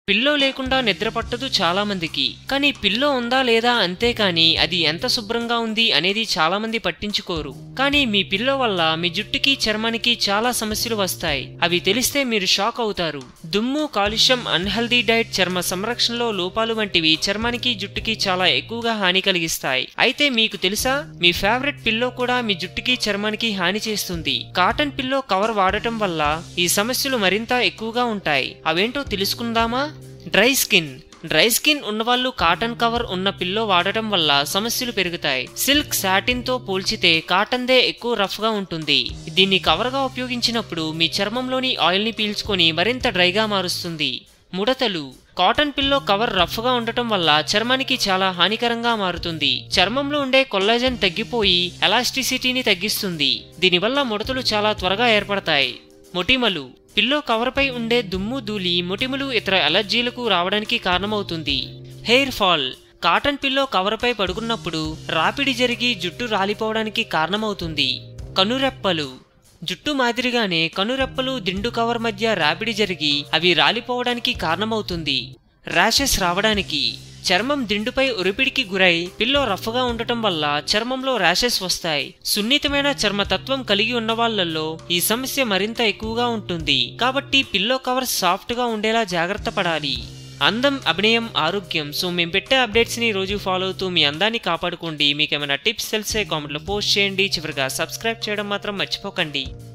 pillow లేకుండా నిద్ర పట్టదు చాలా మందికి కానీ పిల్లో ఉందా లేదా అంతే కానీ అది ఎంత శుభ్రంగా ఉంది అనేది చాలా మంది పట్టించుకోరు కానీ మీ పిల్లో వల్ల మీ జుట్టుకి చర్మానికి చాలా సమస్యలు వస్తాయి అవి తెలిస్తే మీరు షాక్ అవుతారు దుమ్ము కాలుష్యం అన్హెల్దీ డైట్ చర్మ సంరక్షణలో లోపాలు వంటివి చర్మానికి జుట్టుకి చాలా ఎక్కువగా హాని కలిగిస్తాయి అయితే మీకు తెలుసా మీ ఫేవరెట్ పిల్లో కూడా మీ జుట్టుకి చర్మానికి హాని చేస్తుంది కాటన్ పిల్లో కవర్ వాడటం వల్ల ఈ సమస్యలు మరింత ఎక్కువగా ఉంటాయి అవేంటో తెలుసుకుందామా డ్రై స్కిన్ డ్రై స్కిన్ ఉన్నవాళ్ళు కాటన్ కవర్ ఉన్న పిల్లో వాడటం వల్ల సమస్యలు పెరుగుతాయి సిల్క్ సాటిన్ తో పోల్చితే కాటన్ దే ఎక్కువ రఫ్ గా ఉంటుంది దీన్ని కవర్ గా ఉపయోగించినప్పుడు మీ చర్మంలోని ఆయిల్ ని పీల్చుకొని మరింత డ్రైగా మారుస్తుంది ముడతలు కాటన్ పిల్లో కవర్ రఫ్ గా ఉండటం వల్ల చర్మానికి చాలా హానికరంగా మారుతుంది చర్మంలో ఉండే కొల్లాజన్ తగ్గిపోయి ఎలాస్టిసిటీని తగ్గిస్తుంది దీనివల్ల ముడతలు చాలా త్వరగా ఏర్పడతాయి మొటిమలు పిల్లో కవర్పై ఉండే దుమ్ము ధూళి మొటిమలు ఇతర అలర్జీలకు రావడానికి కారణమవుతుంది హెయిర్ ఫాల్ కాటన్ పిల్లో కవర్పై పడుకున్నప్పుడు రాపిడి జరిగి జుట్టు రాలిపోవడానికి కారణమవుతుంది కనురెప్పలు జుట్టు మాదిరిగానే కనురెప్పలు దిండు కవర్ మధ్య రాపిడి జరిగి అవి రాలిపోవడానికి కారణమవుతుంది ర్యాషెస్ రావడానికి చర్మం దిండుపై ఒరిపిడికి గురై పిల్లో రఫ్గా ఉండటం వల్ల చర్మంలో ర్యాషెస్ వస్తాయి సున్నితమైన చర్మతత్వం కలిగి ఉన్న వాళ్ళల్లో ఈ సమస్య మరింత ఎక్కువగా ఉంటుంది కాబట్టి పిల్లో కవర్ సాఫ్ట్ గా ఉండేలా జాగ్రత్త పడాలి అందం అభినయం ఆరోగ్యం సో మేము పెట్టే అప్డేట్స్ ని రోజు ఫాలో అవుతూ మీ అందాన్ని కాపాడుకోండి మీకు ఏమైనా టిప్స్ తెలిసే కామెంట్లో పోస్ట్ చేయండి చివరిగా సబ్స్క్రైబ్ చేయడం మాత్రం మర్చిపోకండి